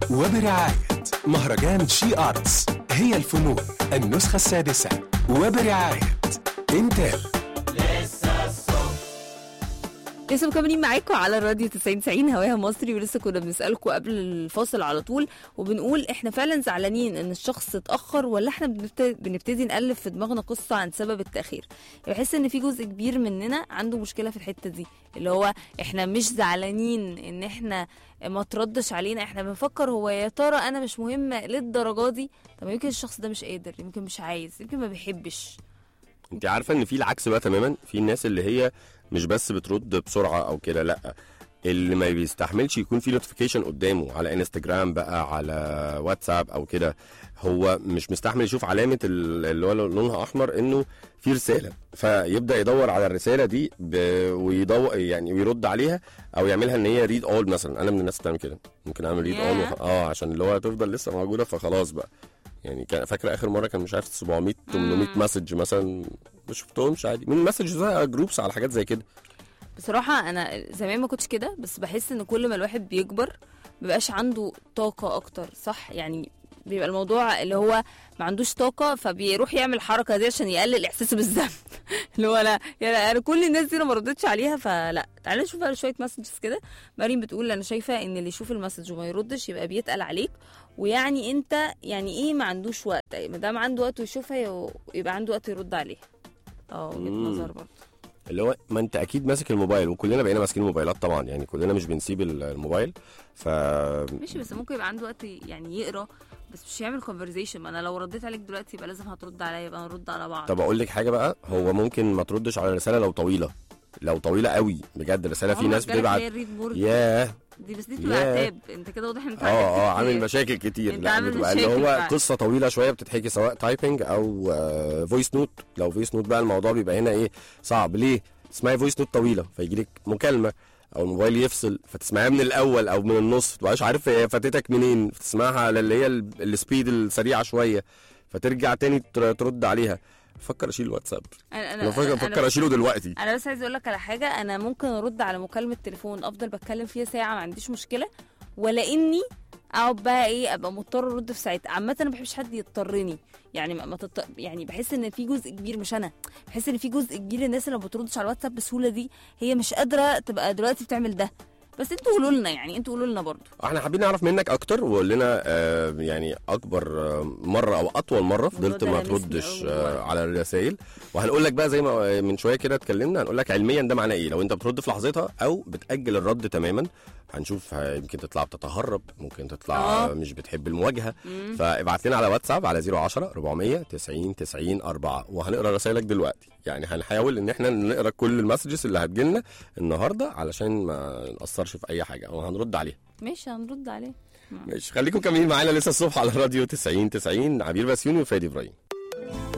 وبرعاية مهرجان شي آرتس هي الفنون النسخة السادسة وبرعاية انتل لسه مكملين معاكم على الراديو 90 90 هواها مصري ولسه كنا بنسالكم قبل الفاصل على طول وبنقول احنا فعلا زعلانين ان الشخص اتاخر ولا احنا بنبت- بنبتدي نالف في دماغنا قصه عن سبب التاخير بحس ان في جزء كبير مننا عنده مشكله في الحته دي اللي هو احنا مش زعلانين ان احنا ما تردش علينا احنا بنفكر هو يا ترى انا مش مهمه للدرجه دي طب يمكن الشخص ده مش قادر يمكن مش عايز يمكن ما بيحبش انت عارفه ان في العكس بقى تماما في الناس اللي هي مش بس بترد بسرعه او كده لا اللي ما بيستحملش يكون في نوتيفيكيشن قدامه على انستجرام بقى على واتساب او كده هو مش مستحمل يشوف علامه ال- اللي هو لونها احمر انه في رساله فيبدا يدور على الرساله دي ب... ويدور يعني ويرد عليها او يعملها ان هي ريد اول مثلا انا من الناس بتعمل كده ممكن اعمل ريد اول ياه. وخ... اه عشان اللي هو تفضل لسه موجوده فخلاص بقى يعني كان فاكره اخر مره كان مش عارف 700 800 مسج مثلا ما شفتهمش عادي من مسج بقى جروبس على حاجات زي كده بصراحة أنا زمان ما كنتش كده بس بحس إن كل ما الواحد بيكبر مبقاش عنده طاقة أكتر صح يعني بيبقى الموضوع اللي هو ما عندوش طاقة فبيروح يعمل الحركة دي عشان يقلل إحساسه بالذنب اللي هو أنا يعني أنا كل الناس دي أنا ما ردتش عليها فلا تعالى نشوف بقى شوية مسجز كده مريم بتقول أنا شايفة إن اللي يشوف المسج وما يردش يبقى بيتقل عليك ويعني أنت يعني إيه ما عندوش وقت ما دام عنده وقت ويشوفها يبقى عنده وقت يرد عليها اه وجهة مم. نظر برضه اللي هو ما انت اكيد ماسك الموبايل وكلنا بقينا ماسكين الموبايلات طبعا يعني كلنا مش بنسيب ال- الموبايل ف ماشي بس ممكن يبقى عنده وقت يعني يقرا بس مش يعمل كونفرزيشن ما انا لو رديت عليك دلوقتي يبقى لازم هترد عليا يبقى هنرد على بعض طب اقول لك حاجه بقى هو ممكن ما تردش على الرساله لو طويله لو طويله قوي بجد الرساله في عمرك ناس جالك بتبعت اللي هي الريد بورد ياه دي بس دي بتبقى ياه. عتاب انت كده واضح ان انت اه عندك اه كتير. عامل مشاكل كتير انت لا عامل بتبقى اللي مشاكل هو فعلا. قصه طويله شويه بتتحكي سواء تايبنج او فويس نوت لو فويس نوت بقى الموضوع بيبقى هنا ايه صعب ليه تسمعي فويس نوت طويله فيجي لك مكالمه او الموبايل يفصل فتسمعيها من الاول او من النص تبقاش عارف هي فاتتك منين فتسمعها على اللي هي ال- السبيد السريعه شويه فترجع تاني تر- ترد عليها فكر اشيل الواتساب انا انا انا فكر, أنا- فكر اشيله دلوقتي انا بس عايز اقول لك على حاجه انا ممكن ارد على مكالمه تليفون افضل بتكلم فيها ساعه ما عنديش مشكله ولا اني اقعد بقى ايه ابقى مضطر ارد في ساعتها عامه انا ما بحبش حد يضطرني يعني ما ما تط... يعني بحس ان في جزء كبير مش انا بحس ان في جزء كبير الناس اللي ما بتردش على الواتساب بسهوله دي هي مش قادره تبقى دلوقتي بتعمل ده بس انتوا قولوا لنا يعني انتوا قولوا لنا برضو احنا حابين نعرف منك اكتر وقول لنا آه يعني اكبر آه مره او اطول مره فضلت ده ما لامسني تردش أوي آه والله. على الرسائل وهنقول لك بقى زي ما من شويه كده اتكلمنا هنقول لك علميا ده معناه ايه لو انت بترد في لحظتها او بتاجل الرد تماما هنشوف ه- يمكن تطلع بتتهرب ممكن تطلع آه. آه. مش بتحب المواجهه فابعت لنا على واتساب على 010 400 90 90 4 وهنقرا رسائلك دلوقتي يعني هنحاول ان احنا نقرا كل المسجز اللي هتجيلنا النهارده علشان ما ناثرش في اي حاجه او هنرد عليها ماشي هنرد عليه ماشي خليكم كاملين معانا لسه الصبح على الراديو 90 90 عبير بسيوني وفادي ابراهيم